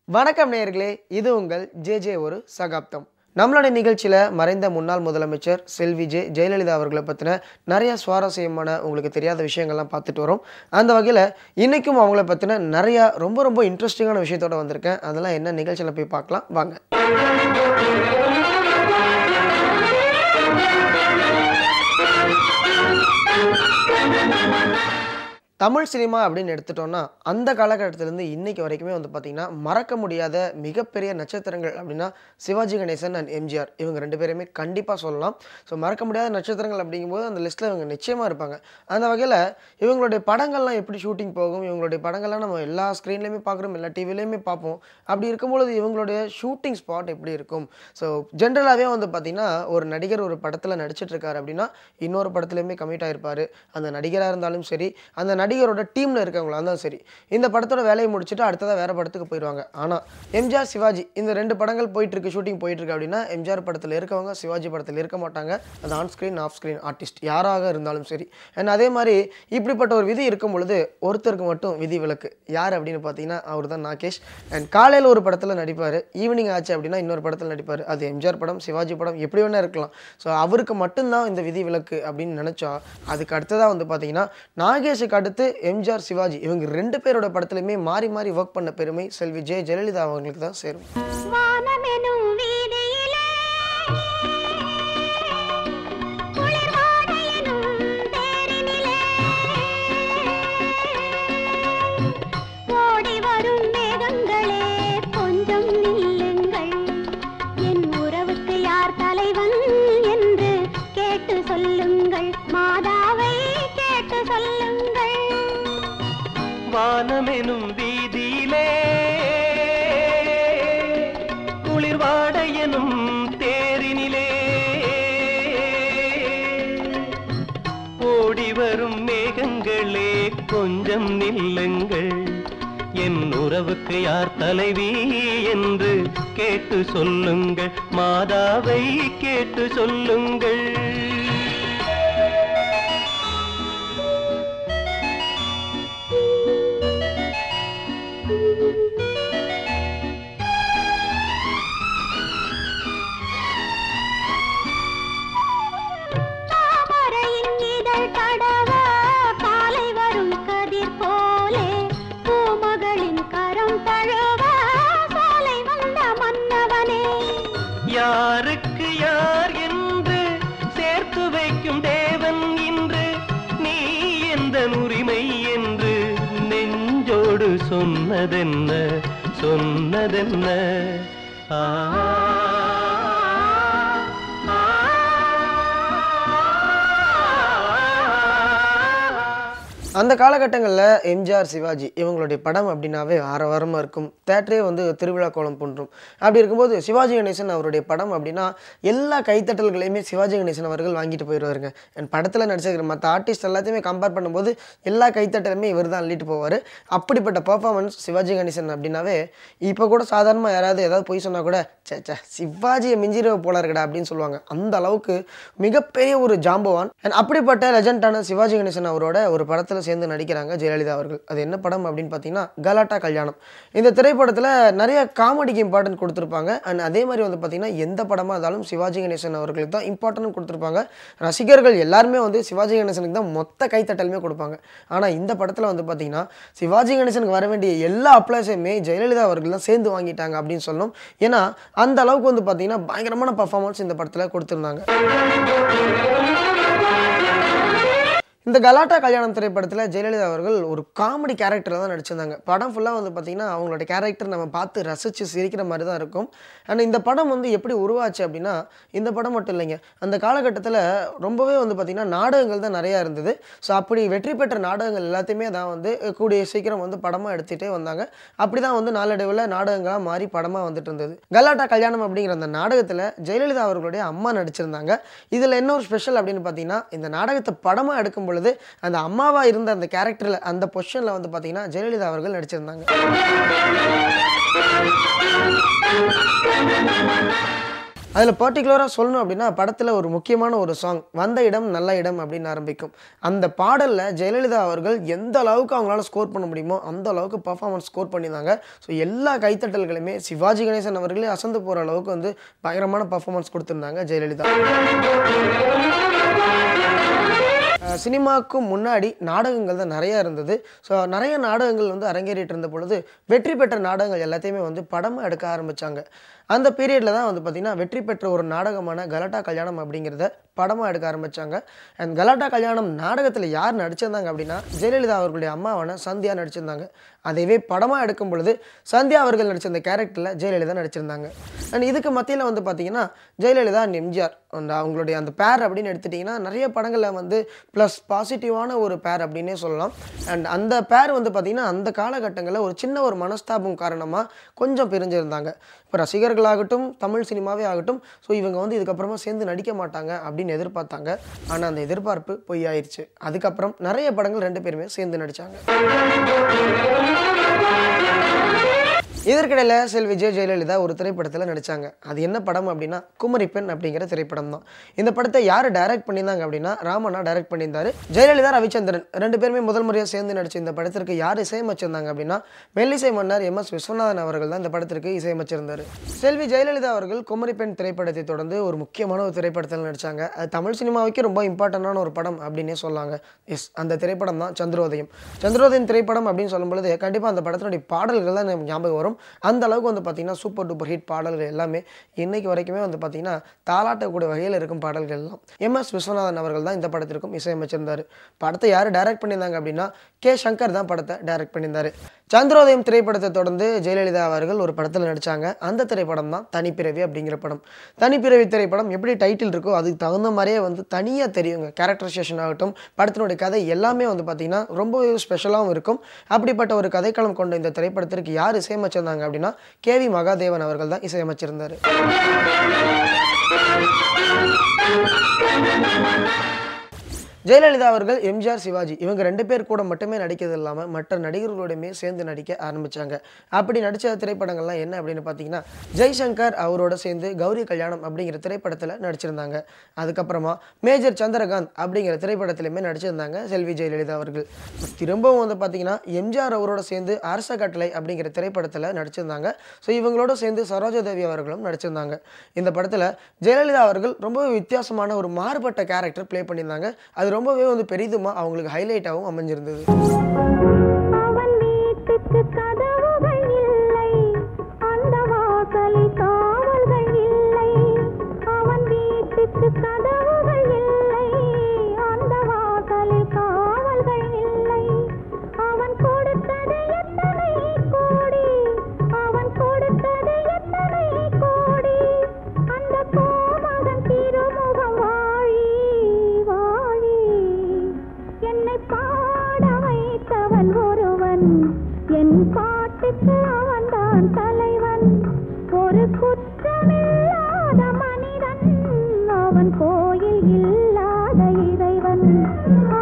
வணக்கம் நேயர்களே இது உங்கள் ஜே ஜே ஒரு சகாப்தம் நம்மளுடைய நிகழ்ச்சியில் மறைந்த முன்னாள் முதலமைச்சர் செல்வி ஜே ஜெயலலிதா அவர்களை பற்றின நிறைய சுவாரஸ்யமான உங்களுக்கு தெரியாத விஷயங்கள்லாம் பார்த்துட்டு வரோம் அந்த வகையில் இன்றைக்கும் அவங்கள பற்றின நிறையா ரொம்ப ரொம்ப இன்ட்ரெஸ்டிங்கான விஷயத்தோட வந்திருக்கேன் அதெல்லாம் என்ன நிகழ்ச்சியில் போய் பார்க்கலாம் வாங்க தமிழ் சினிமா அப்படின்னு எடுத்துட்டோம்னா அந்த காலகட்டத்திலேருந்து இன்னைக்கு வரைக்குமே வந்து பார்த்திங்கன்னா மறக்க முடியாத மிகப்பெரிய நட்சத்திரங்கள் அப்படின்னா சிவாஜி கணேசன் அண்ட் எம்ஜிஆர் இவங்க ரெண்டு பேருமே கண்டிப்பாக சொல்லலாம் ஸோ மறக்க முடியாத நட்சத்திரங்கள் அப்படிங்கும்போது அந்த லிஸ்ட்டில் இவங்க நிச்சயமாக இருப்பாங்க அந்த வகையில் இவங்களுடைய படங்கள்லாம் எப்படி ஷூட்டிங் போகும் இவங்களுடைய படங்கள்லாம் நம்ம எல்லா ஸ்க்ரீன்லேயுமே பார்க்குறோம் எல்லா டிவிலையுமே பார்ப்போம் அப்படி இருக்கும்பொழுது இவங்களுடைய ஷூட்டிங் ஸ்பாட் எப்படி இருக்கும் ஸோ ஜென்ரலாகவே வந்து பார்த்திங்கன்னா ஒரு நடிகர் ஒரு படத்தில் நடிச்சிட்டு இருக்காரு அப்படின்னா இன்னொரு படத்துலையுமே கமிட் ஆயிருப்பாரு அந்த நடிகராக இருந்தாலும் சரி அந்த நடிகரோட டீமில் இருக்கவங்களா இருந்தாலும் சரி இந்த படத்தோட வேலையை முடிச்சுட்டு அடுத்ததாக வேறு படத்துக்கு போயிடுவாங்க ஆனால் எம்ஜிஆர் சிவாஜி இந்த ரெண்டு படங்கள் போயிட்டு இருக்கு ஷூட்டிங் போயிட்டு இருக்கு அப்படின்னா எம்ஜிஆர் படத்தில் இருக்கவங்க சிவாஜி படத்தில் இருக்க மாட்டாங்க அது on screen off screen artist யாராக இருந்தாலும் சரி அண்ட் அதே மாதிரி இப்படிப்பட்ட ஒரு விதி இருக்கும் பொழுது ஒருத்தருக்கு மட்டும் விதி விலக்கு யார் அப்படின்னு பார்த்தீங்கன்னா அவர் தான் நாகேஷ் அண்ட் காலையில் ஒரு படத்தில் நடிப்பார் ஈவினிங் ஆச்சு அப்படின்னா இன்னொரு படத்தில் நடிப்பார் அது எம்ஜிஆர் படம் சிவாஜி படம் எப்படி வேணா இருக்கலாம் ஸோ அவருக்கு மட்டும்தான் இந்த விதி விலக்கு அப்படின்னு நினச்சா அதுக்கு அடுத்ததாக வந்து பார்த்தீங்கன்னா நாகேஷுக்கு அடுத்து எம்ஜிஆர் சிவாஜி இவங்க ரெண்டு பேரோட படத்துலையுமே மாறி மாறி ஒர்க் பண்ண பெருமை செல்வி ஜெய ஜெயலலிதா அவங்களுக்கு தான் சேரும் வானமெனும் வீதியிலே குளிர்வாடையெனும் தேரினிலே ஓடி வரும் மேகங்களே கொஞ்சம் நில்லுங்கள் என் உறவுக்கு யார் தலைவன் என்று கேட்டு சொல்லுங்கள் மாதாவை கேட்டு சொல்லுங்கள் வானமெனும் வீதியிலே குளிர்வாடையனும் தேரினிலே ஓடி வரும் மேகங்களே கொஞ்சம் நில்லுங்கள் என் உறவுக்கு யார் தலைவி என்று கேட்டு சொல்லுங்கள் மாதாவை கேட்டு சொல்லுங்கள் தாமரையின் இதழ் தடவ காலை வரும் கதிர் போலே பூமகளின் கரம் தழுவ சாலை வந்த மன்னவனே யாருக்கு யார் என்று சேர்த்து வைக்கும் தேவன் இன்று நீ எந்த உரிமை என்று நெஞ்சோடு சொன்னதென்ன சொன்னதென்ன ஆ, அந்த காலகட்டங்களில் எம்ஜிஆர் சிவாஜி இவங்களுடைய படம் அப்படின்னாவே ஆரவாரமாக இருக்கும் தேட்டரே வந்து திருவிழா கோலம் போன்றும் அப்படி இருக்கும்போது சிவாஜி கணேசன் அவருடைய படம் அப்படின்னா எல்லா கைத்தட்டல்களையுமே சிவாஜி கணேசன் அவர்கள் வாங்கிட்டு போயிடுவாருங்க என் படத்தில் நடிச்சிருக்கிற மற்ற ஆர்டிஸ்ட் எல்லாத்தையுமே கம்பேர் பண்ணும்போது எல்லா கைத்தட்டலுமே இவர் தான் அள்ளிட்டு போவார் அப்படிப்பட்ட பர்ஃபார்மன்ஸ் சிவாஜி கணேசன் அப்படின்னாவே இப்போ கூட சாதாரணமாக யாராவது ஏதாவது போய் சொன்னால் கூட சே சே சிவாஜியை மிஞ்சிர போல இருக்கடா அப்படின்னு சொல்லுவாங்க அந்த அளவுக்கு மிகப்பெரிய ஒரு ஜாம்பவான் அண்ட் அப்படிப்பட்ட லெஜண்டான சிவாஜி கணேசன் அவரோட ஒரு படத்தில் சேர்ந்து நடிக்கிறாங்க ஜெயலலிதா அவர்கள் அது என்ன படம் அப்படின்னு பார்த்தீங்கன்னா கலாட்டா கல்யாணம் இந்த திரைப்படத்தில் நிறைய காமெடிக்கு இம்பார்ட்டன்ட் கொடுத்துருப்பாங்க அண்ட் அதே மாதிரி வந்து பார்த்தீங்கன்னா எந்த படமாக இருந்தாலும் சிவாஜி கணேசன் அவர்களுக்கு தான் இம்பார்ட்டன்ட் கொடுத்துருப்பாங்க ரசிகர்கள் எல்லாருமே வந்து சிவாஜி கணேசனுக்கு தான் மொத்த கைத்தட்டலுமே கொடுப்பாங்க ஆனால் இந்த படத்தில் வந்து பார்த்தீங்கன்னா சிவாஜி கணேசனுக்கு வர வேண்டிய எல்லா அப்ளைஸையுமே ஜெயலலிதா அவர்கள் தான் சேர்ந்து வாங்கிட்டாங்க அப்படின்னு சொல்லணும் ஏன்னா அந்த அளவுக்கு வந்து பார்த்தீங்கன்னா பயங்கரமான பர்ஃபார்மன்ஸ் இந்த படத்தில் கொடுத்துருந்தாங்க இந்த கலாட்டா கல்யாணம் திரைப்படத்தில் ஜெயலலிதா அவர்கள் ஒரு காமெடி கேரக்டரில் தான் நடிச்சிருந்தாங்க படம் ஃபுல்லாக வந்து பார்த்திங்கன்னா அவங்களோட கேரக்டர் நம்ம பார்த்து ரசித்து சிரிக்கிற மாதிரி தான் இருக்கும் அண்ட் இந்த படம் வந்து எப்படி உருவாச்சு அப்படின்னா இந்த படம் மட்டும் இல்லைங்க அந்த காலகட்டத்தில் ரொம்பவே வந்து பார்த்திங்கன்னா நாடகங்கள் தான் நிறையா இருந்தது ஸோ அப்படி வெற்றி பெற்ற நாடகங்கள் எல்லாத்தையுமே தான் வந்து கூடிய சீக்கிரம் வந்து படமாக எடுத்துகிட்டே வந்தாங்க அப்படி தான் வந்து நாளடைவில் நாடகங்களாக மாறி படமாக வந்துட்டு இருந்தது கலாட்டா கல்யாணம் அப்படிங்கிற அந்த நாடகத்தில் ஜெயலலிதா அவர்களுடைய அம்மா நடிச்சிருந்தாங்க இதில் என்ன ஒரு ஸ்பெஷல் அப்படின்னு பார்த்தீங்கன்னா இந்த நாடகத்தை படமாக எடுக்கும் பொழுது அந்த அம்மாவா இருந்த அந்த கேரக்டரில் அந்த பொசிஷனில் வந்து பார்த்தீங்கன்னா ஜெயலலிதா அவர்கள் நடிச்சிருந்தாங்க அதில் பர்டிகுலராக சொல்லணும் அப்படின்னா படத்தில் ஒரு முக்கியமான ஒரு சாங் வந்த இடம் நல்ல இடம் அப்படின்னு ஆரம்பிக்கும் அந்த பாடலில் ஜெயலலிதா அவர்கள் எந்த அளவுக்கு அவங்களால ஸ்கோர் பண்ண முடியுமோ அந்த அளவுக்கு பர்ஃபார்மன்ஸ் ஸ்கோர் பண்ணியிருந்தாங்க ஸோ எல்லா கைத்தட்டல்களுமே சிவாஜி கணேசன் அவர்களே அசந்து போகிற அளவுக்கு வந்து பயங்கரமான பர்ஃபார்மன்ஸ் கொடுத்துருந்தாங்க ஜெயலலிதா அஹ் சினிமாவுக்கு முன்னாடி நாடகங்கள் தான் நிறையா இருந்தது ஸோ நிறைய நாடகங்கள் வந்து அரங்கேறிட்டு இருந்த பொழுது வெற்றி பெற்ற நாடகங்கள் எல்லாத்தையுமே வந்து படமாக எடுக்க ஆரம்பித்தாங்க அந்த பீரியடில் தான் வந்து பார்த்திங்கன்னா வெற்றி பெற்ற ஒரு நாடகமான கலாட்டா கல்யாணம் அப்படிங்கிறத படமாக எடுக்க ஆரம்பித்தாங்க அண்ட் கலாட்டா கல்யாணம் நாடகத்தில் யார் நடிச்சிருந்தாங்க அப்படின்னா ஜெயலலிதா அவர்களுடைய அம்மாவான சந்தியா நடிச்சிருந்தாங்க அதைவே படமாக எடுக்கும் பொழுது சந்தியா அவர்கள் நடிச்ச அந்த கேரக்டரில் ஜெயலலிதா நடிச்சிருந்தாங்க அண்ட் இதுக்கு மத்தியில் வந்து பார்த்திங்கன்னா ஜெயலலிதா அண்ட் எம்ஜிஆர் அந்த அவங்களுடைய அந்த பேர் அப்படின்னு எடுத்துட்டிங்கன்னா நிறைய படங்களில் வந்து ப்ளஸ் பாசிட்டிவான ஒரு பேர் அப்படின்னே சொல்லலாம் அண்ட் அந்த பேர் வந்து பார்த்திங்கன்னா அந்த காலகட்டங்களில் ஒரு சின்ன ஒரு மனஸ்தாபம் காரணமாக கொஞ்சம் பிரிஞ்சிருந்தாங்க இப்போ ரசிகர்களாகட்டும் தமிழ் சினிமாவே ஆகட்டும் ஸோ இவங்க வந்து இதுக்கப்புறமா சேர்ந்து நடிக்க மாட்டாங்க அப்படின்னு எதிர்பார்த்தாங்க ஆனால் அந்த எதிர்பார்ப்பு பொய்யாயிருச்சு அதுக்கப்புறம் நிறைய படங்கள் ரெண்டு பேருமே சேர்ந்து நடித்தாங்க இதற்கிடையில் செல்வி விஜய் ஜெயலலிதா ஒரு திரைப்படத்தில் நடித்தாங்க அது என்ன படம் அப்படின்னா குமரி பெண் அப்படிங்கிற திரைப்படம் தான் இந்த படத்தை யார் டைரக்ட் பண்ணியிருந்தாங்க அப்படின்னா ராமண்ணா டைரக்ட் பண்ணியிருந்தாரு ஜெயலலிதா ரவிச்சந்திரன் ரெண்டு பேருமே முதல் முறையாக சேர்ந்து நடிச்ச இந்த படத்திற்கு யார் இசையமைச்சிருந்தாங்க அப்படின்னா மெல்லிசை மன்னர் எம் எஸ் விஸ்வநாதன் அவர்கள் தான் இந்த படத்திற்கு இசையமைச்சிருந்தார் செல்வி ஜெயலலிதா அவர்கள் குமரி பெண் திரைப்படத்தை தொடர்ந்து ஒரு முக்கியமான ஒரு திரைப்படத்தில் நடித்தாங்க அது தமிழ் சினிமாவுக்கு ரொம்ப இம்பார்ட்டண்டான ஒரு படம் அப்படின்னே சொல்லாங்க எஸ் அந்த திரைப்படம் தான் சந்திரோதயம் சந்திரோதயம் திரைப்படம் அப்படின்னு சொல்லும்பொழுது கண்டிப்பாக அந்த படத்தினுடைய பாடல்கள் தான் நமக்கு ஞாபகம் வரும் அந்த அளவுக்கு வந்து பார்த்திங்கன்னா சூப்பர் டூப்பர் ஹிட் பாடல்கள் எல்லாமே இன்னைக்கு வரைக்குமே வந்து பார்த்திங்கன்னா தாலாட்டக்கூடிய வகையில் இருக்கும் பாடல்கள் எல்லாம் எம் எஸ் விஸ்வநாதன் அவர்கள் தான் இந்த படத்திற்கும் இசையமைச்சிருந்தார் படத்தை யார் டைரக்ட் பண்ணியிருந்தாங்க அப்படின்னா கே சங்கர் தான் படத்தை டைரக்ட் பண்ணியிருந்தார் சந்திரோதயம் திரைப்படத்தை தொடர்ந்து ஜெயலலிதா அவர்கள் ஒரு படத்தில் நடித்தாங்க அந்த திரைப்படம் தான் தனிப்பிறவி அப்படிங்கிற படம் தனிப்பிறவி திரைப்படம் எப்படி டைட்டில் இருக்கோ அதுக்கு தகுந்த மாதிரியே வந்து தனியாக தெரியுங்க கேரக்டரைசேஷன் ஆகட்டும் படத்தினுடைய கதை எல்லாமே வந்து பார்த்திங்கன்னா ரொம்பவே ஸ்பெஷலாகவும் இருக்கும் அப்படிப்பட்ட ஒரு கதைக்களம் கொண்ட இந்த திரைப்படத்திற்கு யார் இசையமைச்சிருந்தாங்க அப்படின்னா கேவி மகாதேவன் அவர்கள் தான் இசையமைச்சிருந்தார் ஜெயலலிதா அவர்கள் எம்ஜிஆர் சிவாஜி இவங்க ரெண்டு பேர் கூட மட்டுமே நடிக்கிறது இல்லாமல் மற்ற நடிகர்களோடையுமே சேர்ந்து நடிக்க ஆரம்பித்தாங்க அப்படி நடித்த திரைப்படங்கள்லாம் என்ன அப்படின்னு பார்த்தீங்கன்னா ஜெய்சங்கர் அவரோட சேர்ந்து கௌரி கல்யாணம் அப்படிங்கிற திரைப்படத்தில் நடிச்சிருந்தாங்க அதுக்கப்புறமா மேஜர் சந்திரகாந்த் அப்படிங்கிற திரைப்படத்திலுமே நடிச்சிருந்தாங்க செல்வி ஜெயலலிதா அவர்கள் திரும்பவும் வந்து பார்த்தீங்கன்னா எம்ஜிஆர் அவரோட சேர்ந்து அரச கட்டளை அப்படிங்கிற திரைப்படத்தில் நடிச்சிருந்தாங்க ஸோ இவங்களோட சேர்ந்து சரோஜாதேவி அவர்களும் நடிச்சிருந்தாங்க இந்த படத்தில் ஜெயலலிதா அவர்கள் ரொம்பவே வித்தியாசமான ஒரு மாறுபட்ட கேரக்டர் ப்ளே பண்ணியிருந்தாங்க அது ரொம்பவே வந்து பெரிதுமா அவங்களுக்கு ஹைலைட்டாகவும் அமைஞ்சிருந்தது அவன் வீட்டுக்கு கதவுகள் இல்லை அந்த வாசலில் காவல்கள் இல்லை அவன் வீட்டுக்கு கதவுகள் இல்லை அந்த வாசலில் காவல்கள் இல்லை அவன் கொடுத்தது எத்தனை கோடி அவன் கொடுத்தது எத்தனை கோடி அந்த கோமகன் திருமுகம் வாழி வாழி என்னை பாட வைத்தவன் ஒருவன் என் பாட்டுக்கு அவன்தான் தலைவன் ஒரு குற்றமில்லாத மனிதன் அவன் கோயில் இல்லாத இறைவன் ஆ,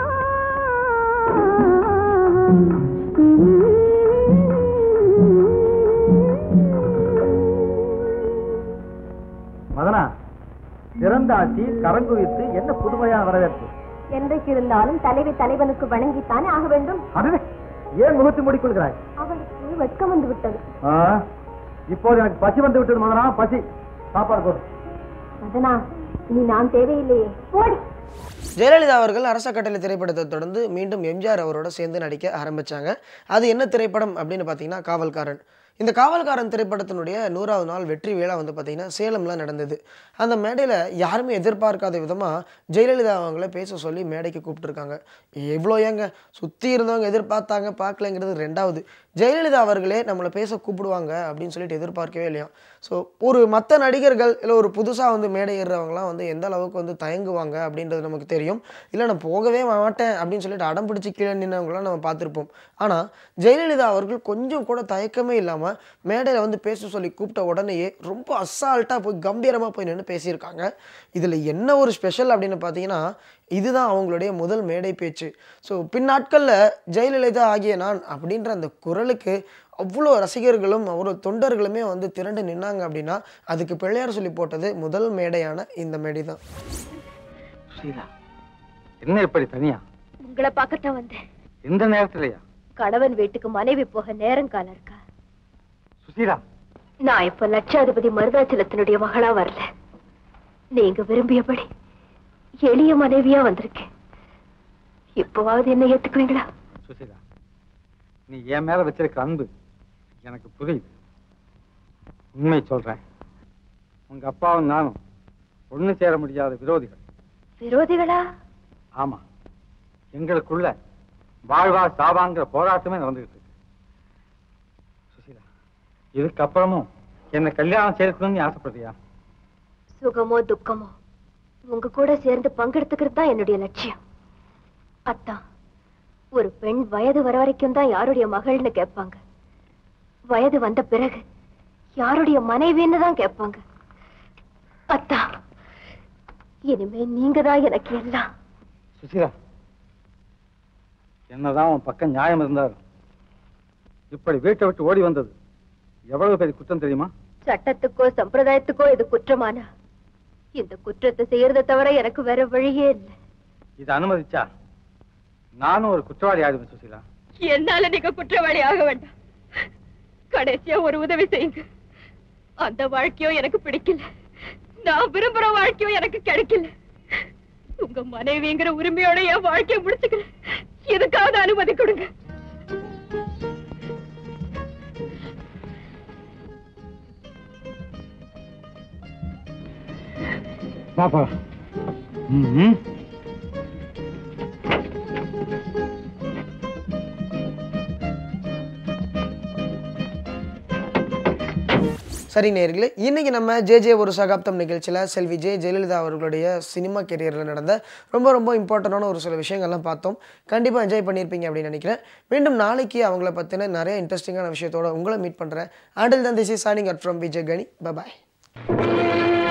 மதனா திறந்தாட்சி கரங்குவித்து என்ன புதுமையான வரவேற்பு என்றைக்கு இருந்தாலும் தலைவி தலைவனுக்கு வணங்கித்தானே ஆக வேண்டும் அதுவே ஏன் முகத்து மூடிக்கொள்கிறாய் அவளுக்கு வெட்கம் வந்து விட்டது ஆ, இப்போது எனக்கு பசி வந்து விட்டது மதனா பசி சாப்பாடு போடு அதனா இனி நான் தேவையில்லையே போடி ஜெயலலிதா அவர்கள் அரச கட்டளை திரைப்படத்தை தொடர்ந்து மீண்டும் எம்ஜிஆர் அவரோட சேர்ந்து நடிக்க ஆரம்பிச்சாங்க அது என்ன திரைப்படம் அப்படின்னு பார்த்தீங்கன்னா காவல்காரன் இந்த காவல்காரன் திரைப்படத்தினுடைய நூறாவது நாள் வெற்றி விழா வந்து பார்த்தீங்கன்னா சேலம்ல நடந்தது அந்த மேடையில் யாருமே எதிர்பார்க்காத விதமாக ஜெயலலிதா அவங்கள பேச சொல்லி மேடைக்கு கூப்பிட்டுருக்காங்க எவ்வளோ ஏங்க சுற்றி இருந்தவங்க எதிர்பார்த்தாங்க பார்க்கலங்கிறது ரெண்டாவது ஜெயலலிதா அவர்களே நம்மளை பேச கூப்பிடுவாங்க அப்படின்னு சொல்லிட்டு எதிர்பார்க்கவே இல்லையா ஸோ ஒரு மற்ற நடிகர்கள் இல்லை ஒரு புதுசாக வந்து மேடை ஏறுறவங்களாம் வந்து எந்த அளவுக்கு வந்து தயங்குவாங்க அப்படின்றது நமக்கு தெரியும் இல்லை நான் போகவே மாட்டேன் அப்படின்னு சொல்லிட்டு அடம் பிடிச்சி கீழே நின்றவங்களாம் நம்ம பார்த்துருப்போம் ஆனால் ஜெயலலிதா அவர்கள் கொஞ்சம் கூட தயக்கமே இல்லாமல் மேடையில் வந்து பேச சொல்லி கூப்பிட்ட உடனேயே ரொம்ப அசால்ட்டாக போய் கம்பீரமாக போய் நின்று பேசியிருக்காங்க இதில் என்ன ஒரு ஸ்பெஷல் அப்படின்னு பார்த்தீங்கன்னா இதுதான் அவங்களுடைய முதல் மேடை பேச்சு ஸோ பின்னாட்களில் ஜெயலலிதா ஆகிய நான் அப்படின்ற அந்த குரலுக்கு அவ்வளோ ரசிகர்களும் அவ்வளோ தொண்டர்களுமே வந்து திரண்டு நின்னாங்க அப்படின்னா அதுக்கு பிள்ளையார் சொல்லி போட்டது முதல் மேடையான இந்த மேடை தான் சுசீலா என்ன இப்படி தனியா உங்களை பார்க்கத்தான் வந்தேன் எந்த நேரத்திலயா கணவன் வீட்டுக்கு மனைவி போக நேரம் காலம் இருக்கா சுசீலா நான் இப்ப லட்சாதிபதி மருதாச்சலத்தினுடைய மகளா வரல நீங்க விரும்பியபடி எளிய மனைவியா வந்திருக்கேன் இப்பவாவது என்ன ஏத்துக்குவீங்களா சுசீலா நீ என் மேல வச்சிருக்க அன்பு எனக்கு புரியுது உண்மை சொல்றேன் உங்க அப்பாவும் நானும் ஒண்ணு சேர முடியாத விரோதிகள் விரோதிகளா ஆமா எங்களுக்குள்ள வாழ்வா சாவாங்கிற போராட்டமே நடந்துகிட்டு இருக்கு சுசீலா இதுக்கப்புறமும் என்ன கல்யாணம் செய்யணும்னு நீ ஆசைப்படுறியா சுகமோ துக்கமோ உங்க கூட சேர்ந்து பங்கெடுத்துக்கிறது தான் என்னுடைய லட்சியம் அத்தான் ஒரு பெண் வயது வர வரைக்கும் தான் யாருடைய மகள்னு கேட்பாங்க வயது வந்த பிறகு யாருடைய மனைவின்னு தான் கேட்பாங்க அத்தா இனிமே நீங்க தான் எனக்கு எல்லாம் சுசீலா என்னதான் உன் பக்கம் நியாயம் இருந்தாலும் இப்படி வீட்டை விட்டு ஓடி வந்தது எவ்வளவு பெரிய குற்றம் தெரியுமா சட்டத்துக்கோ சம்பிரதாயத்துக்கோ இது குற்றமானா இந்த குற்றத்தை செய்யறதை தவிர எனக்கு வேற வழியே இல்லை இதை அனுமதிச்சா நானும் ஒரு குற்றவாளி ஆயிடுவேன் சுசீலா என்னால நீங்க குற்றவாளி ஆக வேண்டாம் கடைசியா ஒரு உதவி செய்யுங்க அந்த வாழ்க்கையும் எனக்கு பிடிக்கல நான் விரும்புற வாழ்க்கையும் எனக்கு கிடைக்கல உங்க மனைவிங்கிற உரிமையோட என் வாழ்க்கையை முடிச்சுக்கிறேன் இதுக்காவது அனுமதி கொடுங்க பாப்பா ம் சரி நேர்களே இன்னைக்கு நம்ம ஜே ஜே ஒரு சகாப்தம் நிகழ்ச்சியில் செல்வி ஜெ ஜெயலலிதா அவர்களுடைய சினிமா கெரியரில் நடந்த ரொம்ப ரொம்ப இம்பார்ட்டண்டான ஒரு சில விஷயங்கள்லாம் பார்த்தோம் கண்டிப்பாக என்ஜாய் பண்ணியிருப்பீங்க அப்படின்னு நினைக்கிறேன் மீண்டும் நாளைக்கு அவங்கள பற்றின நிறைய இன்ட்ரெஸ்டிங்கான விஷயத்தோட உங்களை மீட் பண்ணுறேன் ஆண்டில் தன் திஸ் இஸ் சானிங் அட் ஃப்ரம் விஜய் கணி பபாய்